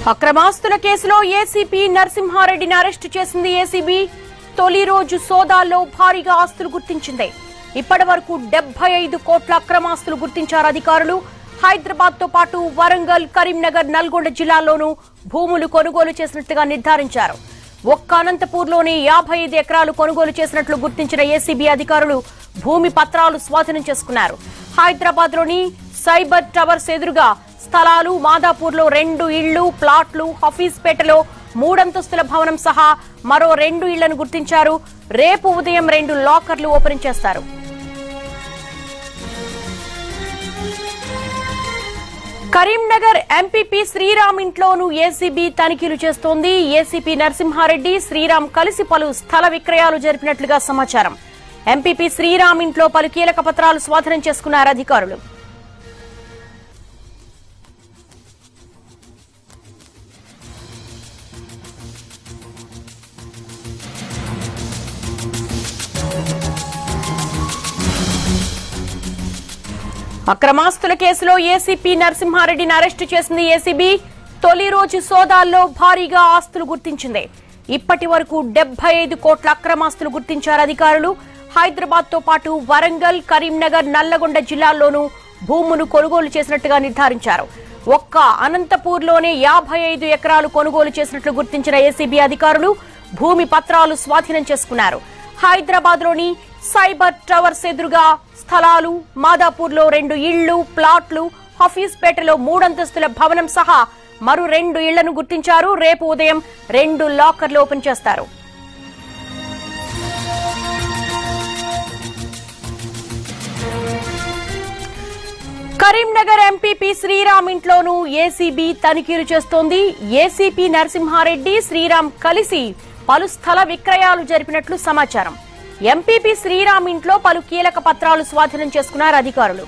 అక్రమాస్తుల కేసులో ఏసీపీ నరసింహారెడ్డిని అరెస్టు చేసింది ఏసీబీ తొలి రోజు సోదాల్లో భారీగా ఆస్తులు గుర్తించింది ఇప్పటి వరకు డెబ్బై ఐదు కోట్ల అక్రమాస్తులు గుర్తించారు అధికారులు హైదరాబాద్ తో పాటు వరంగల్ కరీంనగర్ నల్గొండ జిల్లాల్లోనూ భూములు కొనుగోలు చేసినట్టుగా నిర్ధారించారు ఒక్క అనంతపూర్లోని యాభై ఐదు ఎకరాలు కొనుగోలు చేసినట్లు గుర్తించిన ఏసీబీ అధికారులు భూమి పత్రాలు స్వాధీనం చేసుకున్నారు హైదరాబాద్ లోని సైబర్ టవర్స్ ఎదురుగా స్థలాలు మాదాపూర్లో రెండు ఇళ్లు ప్లాట్లు హఫీజ్పేటలో మూడంతస్తుల భవనం సహా మరో రెండు ఇళ్లను గుర్తించారు రేపు ఉదయం రెండు లాకర్లు ఓపెన్ చేస్తారు కరీంనగర్ ఎంపీపీ శ్రీరామ్ ఇంట్లోనూ ఏసీబీ తనిఖీలు చేస్తోంది ఏసీపీ నరసింహారెడ్డి శ్రీరామ్ కలిసి పలు స్థల విక్రయాలు జరిపినట్లుగా సమాచారం ఎంపీపీ శ్రీరామ్ ఇంట్లో పలు కీలక పత్రాలు స్వాధీనం చేసుకున్నారు అధికారులు అక్రమాస్తుల కేసులో ఏసీపీ నరసింహారెడ్డిని అరెస్టు చేసింది ఏసీబీ తొలి రోజు సోదాల్లో భారీగా ఆస్తులు గుర్తించింది ఇప్పటి వరకు డెబ్బై ఐదు కోట్ల అక్రమాస్తులు గుర్తించారు అధికారులు హైదరాబాద్ తో పాటు వరంగల్ కరీంనగర్ నల్లగొండ జిల్లాల్లోనూ భూములు కొనుగోలు చేసినట్టుగా నిర్ధారించారు ఒక్క అనంతపూర్లోనే యాభై ఐదు ఎకరాలు కొనుగోలు చేసినట్లు గుర్తించిన ఏసీబీ అధికారులు భూమి పత్రాలు స్వాధీనం చేసుకున్నారు హైదరాబాద్ లోని సైబర్ టవర్స్ ఎదురుగా స్థలాలు మాదాపూర్లో రెండు ఇళ్లు ప్లాట్లు హఫీజ్పేటలో మూడంతస్తుల భవనం సహా మరో రెండు ఇళ్లను గుర్తించారు రేపు ఉదయం రెండు లాకర్లు ఓపెన్ చేస్తారు కరీంనగర్ ఎంపీపీ శ్రీరామ్ ఇంట్లోనూ ఏసీబీ తనిఖీలు చేస్తోంది ఏసీపీ నరసింహారెడ్డి శ్రీరామ్ కలిసి పలు స్థల విక్రయాలు జరిపినట్లు సమాచారం ఎంపీపీ శ్రీరామ్ ఇంట్లో పలు కీలక పత్రాలు స్వాధీనం చేసుకున్నారు అధికారులు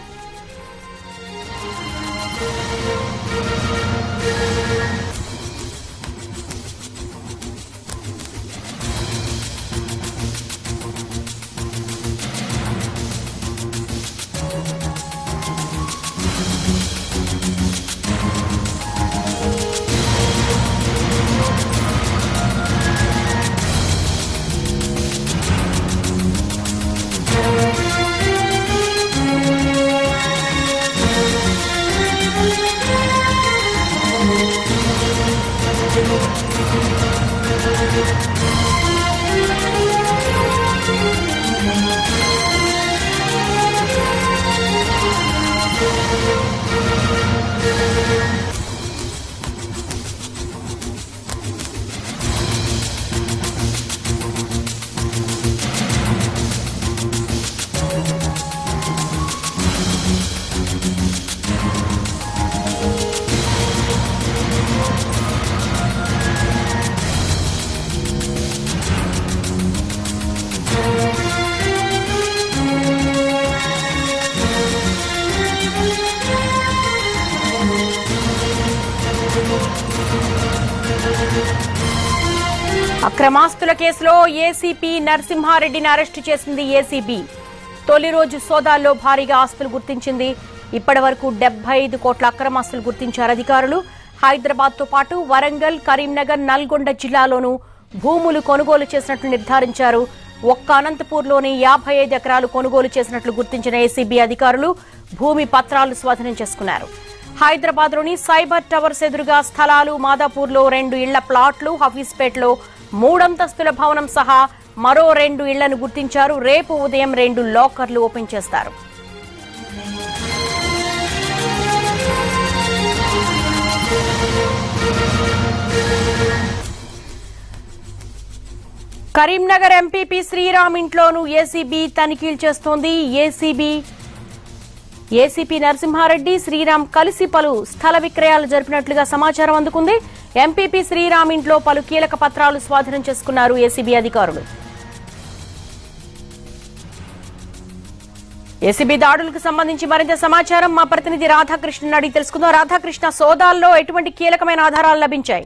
అక్రమాస్తుల కేసులో ఏసీపీ నరసింహారెడ్డిని అరెస్టు చేసింది ఏసీబీ తొలి రోజు సోదాల్లో భారీగా ఆస్తులు గుర్తించింది ఇప్పటి వరకు డెబ్బై ఐదు కోట్ల అక్రమాస్తులు గుర్తించారు అధికారులు హైదరాబాద్ తో పాటు వరంగల్ కరీంనగర్ నల్గొండ జిల్లాలోనూ భూములు కొనుగోలు చేసినట్లు నిర్ధారించారు ఒక్క అనంతపూర్లోని యాభై ఐదు ఎకరాలు కొనుగోలు చేసినట్లు గుర్తించిన ఏసీబీ అధికారులు భూమి పత్రాలు స్వాధీనం చేసుకున్నారు హైదరాబాద్ లోని సైబర్ టవర్స్ ఎదురుగా స్థలాలు మాదాపూర్లో రెండు ఇళ్ల ప్లాట్లు హఫీజ్పేటలో మూడంతస్తుల భవనం సహా మరో రెండు ఇళ్లను గుర్తించారు రేపు ఉదయం రెండు లాకర్లు ఓపెన్ చేస్తారు కరీంనగర్ ఎంపీపీ శ్రీరామ్ ఇంట్లోనూ ఏసీబీ తనిఖీలు చేస్తోంది ఏసీబీ ఏసీపీ నరసింహారెడ్డి శ్రీరామ్ కలిసి పలు స్థల విక్రయాలు జరిపినట్లుగా సమాచారం అందుకుంది ఎంపీపీ శ్రీరామ్ ఇంట్లో పలు కీలక పత్రాలు స్వాధీనం చేసుకున్నారు ఏసీబీ అధికారులు ఏసీబీ దాడులకు సంబంధించి మరింత సమాచారం మా ప్రతినిధి రాధాకృష్ణ అడిగి తెలుసుకుందాం రాధాకృష్ణ సోదాల్లో ఎటువంటి కీలకమైన ఆధారాలు లభించాయి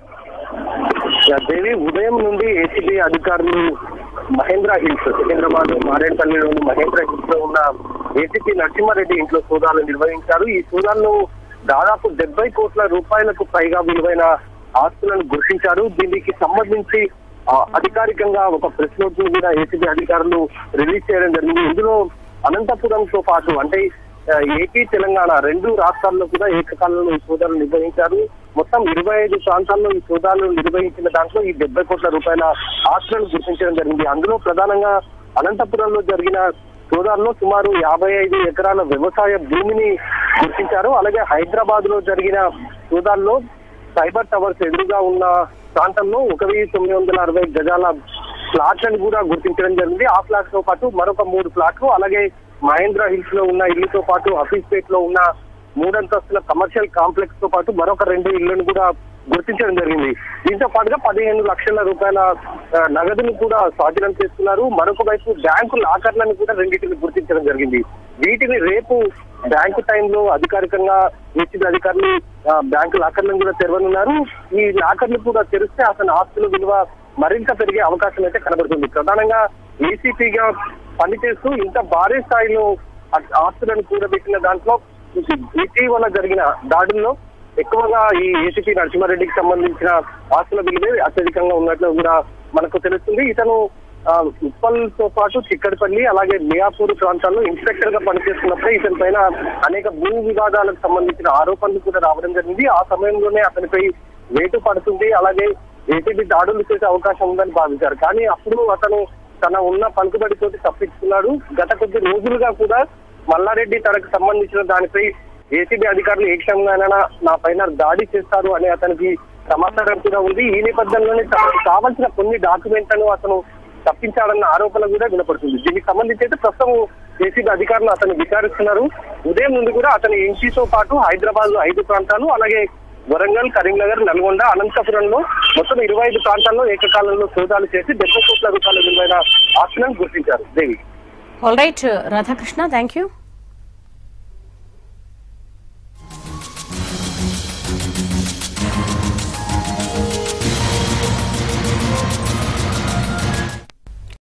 దేవి ఉదయం నుండి ఏసీబీ అధికారులు మహేంద్ర హిల్స్ సికింద్రాబాద్ మారేడుపల్లిలోని మహేంద్ర హిల్స్ లో ఉన్న ఏసీపీ నరసింహారెడ్డి ఇంట్లో సోదాలు నిర్వహించారు ఈ సోదాలను దాదాపు డెబ్బై కోట్ల రూపాయలకు పైగా విలువైన ఆస్తులను గుర్తించారు దీనికి సంబంధించి ఆ, అధికారికంగా ఒక ప్రెస్ నోట్ ను కూడా ఏసీబీ అధికారులు రిలీజ్ చేయడం జరిగింది ఇందులో అనంతపురంతో పాటు అంటే ఆ, ఏపీ తెలంగాణ రెండు రాష్ట్రాల్లో కూడా ఏకకాలంలో ఈ సోదాలు నిర్వహించారు మొత్తం ఇరవై ఐదు ప్రాంతాల్లో ఈ సోదాలు నిర్వహించిన దాంట్లో ఈ డెబ్బై కోట్ల రూపాయల ఆస్తులను గుర్తించడం జరిగింది అందులో ప్రధానంగా అనంతపురంలో జరిగిన సోదాల్లో సుమారు యాభై ఐదు ఎకరాల వ్యవసాయ భూమిని గుర్తించారు అలాగే హైదరాబాద్ లో జరిగిన సోదాల్లో సైబర్ టవర్స్ ఎదురుగా ఉన్న ప్రాంతంలో ఒక వెయ్యి తొమ్మిది వందల అరవై గజాల ఫ్లాట్లను కూడా గుర్తించడం జరిగింది ఆ ఫ్లాట్ తో పాటు మరొక మూడు ఫ్లాట్లు అలాగే మహేంద్ర హిల్స్ లో ఉన్న ఇల్లుతో పాటు హఫీజ్ పేట్ లో ఉన్న మూడంతస్తుల కమర్షియల్ కాంప్లెక్స్ తో పాటు మరొక రెండు ఇళ్లను కూడా గుర్తించడం జరిగింది దీంతో పాటుగా పదిహేను లక్షల రూపాయల ఆ, నగదును కూడా స్వాధీనం చేసుకున్నారు మరొక వైపు బ్యాంకు లాకర్లను కూడా రెండింటిని గుర్తించడం జరిగింది వీటిని రేపు బ్యాంకు టైంలో అధికారికంగా ఏసీబీ అధికారులు ఆ, బ్యాంకు లాకర్లను కూడా తెరవనున్నారు ఈ లాకర్లు కూడా తెరిస్తే అతని ఆస్తుల విలువ మరింత పెరిగే అవకాశం అయితే కనబడుతుంది ప్రధానంగా ఏసీపీగా పనిచేస్తూ ఇంత భారీ స్థాయిలో ఆ- ఆస్తులను కూడబెట్టిన దాంట్లో ఇటీవల జరిగిన దాడుల్లో ఎక్కువగా ఈ ఏసీపీ నరసింహారెడ్డికి సంబంధించిన ఆస్తుల విలువే అత్యధికంగా ఉన్నట్లు కూడా మనకు తెలుస్తుంది ఇతను ఆ, ఉప్పల్ తో పాటు చిక్కడపల్లి అలాగే మియాపూర్ ప్రాంతాల్లో ఇన్స్పెక్టర్ గా పనిచేస్తున్నప్పుడే ఇతని పైన అనేక భూ వివాదాలకు సంబంధించిన ఆరోపణలు కూడా రావడం జరిగింది ఆ సమయంలోనే అతనిపై వేటు పడుతుంది అలాగే ఏటీబీ దాడులు చేసే అవకాశం ఉందని భావించారు కానీ అప్పుడు అతను తన ఉన్న పలుకుబడితోటి తప్పించుకున్నాడు గత కొద్ది రోజులుగా కూడా మల్లారెడ్డి తనకు సంబంధించిన దానిపై ఏసీబీ అధికారులు ఏ క్షణంగానైనా నా పైన దాడి చేస్తారు అనే అతనికి సమాచారం కూడా ఉంది ఈ నేపథ్యంలోనే తనకు కావాల్సిన కొన్ని డాక్యుమెంట్లను అతను తప్పించాడన్న ఆరోపణ కూడా వినపడుతుంది దీనికి సంబంధించి అయితే ప్రస్తుతం ఏసీబీ అధికారులు అతను విచారిస్తున్నారు ఉదయం నుండి కూడా అతని ఎంపీతో పాటు హైదరాబాద్ లో ఐదు ప్రాంతాలు అలాగే వరంగల్ కరీంనగర్ నల్గొండ అనంతపురంలో మొత్తం ఇరవై ఐదు ప్రాంతాల్లో ఏకకాలంలో సోదాలు చేసి డెబ్బై కోట్ల రూపాయల విలువైన ఆస్తులను గుర్తించారు Devi all right Radhakrishna thank you